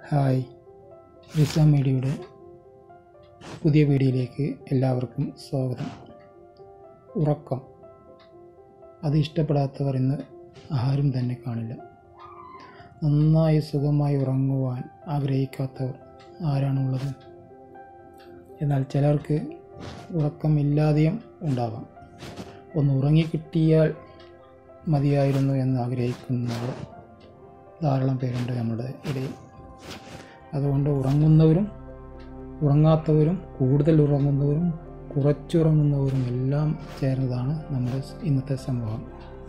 hi റിസ മീഡിയയുടെ പുതിയ വീഡിയോയിലേക്ക് എല്ലാവർക്കും സ്വാഗതം ഉറക്കം അത് ഇഷ്ടപ്പെടാത്തവർ ഇന്ന് ആരും തന്നെ കാണില്ല നന്നായി സുഖമായി ഉറങ്ങുവാൻ ആഗ്രഹിക്കാത്തവർ ആരാണുള്ളത് എന്നാൽ ചിലർക്ക് ഉറക്കമില്ലാതെയും ഉണ്ടാവാം ഒന്ന് ഉറങ്ങിക്കിട്ടിയാൽ മതിയായിരുന്നു എന്ന് ആഗ്രഹിക്കുന്നവർ ധാരാളം പേരുണ്ട് നമ്മുടെ ഇടയിൽ അതുകൊണ്ട് ഉറങ്ങുന്നവരും ഉറങ്ങാത്തവരും കൂടുതൽ ഉറങ്ങുന്നവരും കുറച്ചുറങ്ങുന്നവരും എല്ലാം ചേർന്നതാണ് നമ്മുടെ ഇന്നത്തെ സമൂഹം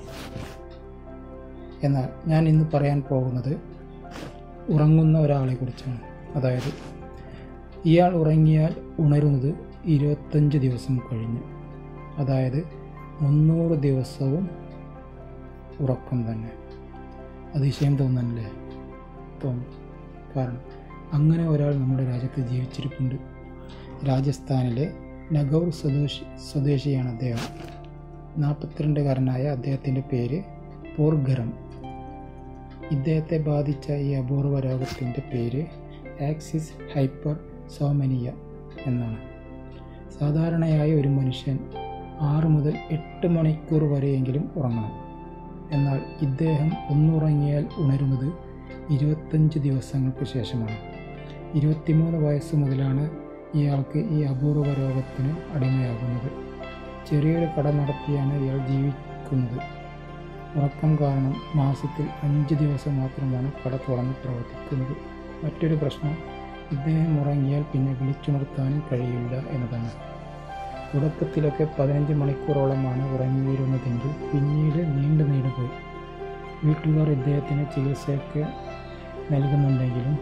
എന്നാൽ ഞാൻ ഇന്ന് പറയാൻ പോകുന്നത് ഉറങ്ങുന്ന ഒരാളെ കുറിച്ചാണ് അതായത് ഇയാൾ ഉറങ്ങിയാൽ ഉണരുന്നത് ഇരുപത്തഞ്ച് ദിവസം കഴിഞ്ഞ് അതായത് മുന്നൂറ് ദിവസവും ഉറക്കം തന്നെ അതിശയം തോന്നല്ലേ തോന്നും കാരണം അങ്ങനെ ഒരാൾ നമ്മുടെ രാജ്യത്ത് ജീവിച്ചിരിപ്പുണ്ട് രാജസ്ഥാനിലെ നഗൗർ സ്വദേശി സ്വദേശിയാണ് അദ്ദേഹം നാൽപ്പത്തിരണ്ടുകാരനായ അദ്ദേഹത്തിൻ്റെ പേര് പോർഗരം ഇദ്ദേഹത്തെ ബാധിച്ച ഈ അപൂർവ രോഗത്തിൻ്റെ പേര് ആക്സിസ് ഹൈപ്പർ സോമനിയ എന്നാണ് സാധാരണയായി ഒരു മനുഷ്യൻ ആറ് മുതൽ എട്ട് മണിക്കൂർ വരെയെങ്കിലും ഉറങ്ങണം എന്നാൽ ഇദ്ദേഹം ഒന്നുറങ്ങിയാൽ ഉണരുന്നത് ഇരുപത്തഞ്ച് ദിവസങ്ങൾക്ക് ശേഷമാണ് ഇരുപത്തിമൂന്ന് വയസ്സ് മുതലാണ് ഇയാൾക്ക് ഈ അപൂർവ രോഗത്തിന് അടിമയാകുന്നത് ചെറിയൊരു കട നടത്തിയാണ് ഇയാൾ ജീവിക്കുന്നത് ഉറക്കം കാരണം മാസത്തിൽ അഞ്ച് ദിവസം മാത്രമാണ് കട തുറന്ന് പ്രവർത്തിക്കുന്നത് മറ്റൊരു പ്രശ്നം ഇദ്ദേഹം ഉറങ്ങിയാൽ പിന്നെ വിളിച്ചുണർത്താനും കഴിയില്ല എന്നതാണ് തുടക്കത്തിലൊക്കെ പതിനഞ്ച് മണിക്കൂറോളമാണ് ഉറങ്ങിയിരുന്നതെങ്കിൽ പിന്നീട് നീണ്ടു നീണ്ടു പോയി വീട്ടുകാർ ഇദ്ദേഹത്തിന് ചികിത്സയൊക്കെ നൽകുന്നുണ്ടെങ്കിലും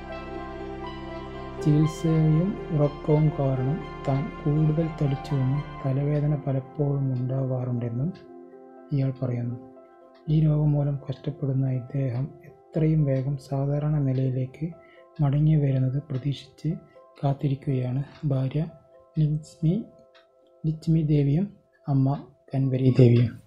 ചികിത്സയും ഉറക്കവും കാരണം താൻ കൂടുതൽ തടിച്ചുവെന്നും തലവേദന പലപ്പോഴും ഉണ്ടാവാറുണ്ടെന്നും ഇയാൾ പറയുന്നു ഈ രോഗം മൂലം കഷ്ടപ്പെടുന്ന ഇദ്ദേഹം എത്രയും വേഗം സാധാരണ നിലയിലേക്ക് മടങ്ങി വരുന്നത് പ്രതീക്ഷിച്ച് കാത്തിരിക്കുകയാണ് ഭാര്യ ലിച്മി ലിച്മി ദേവിയും അമ്മ കൻവരി ദേവിയും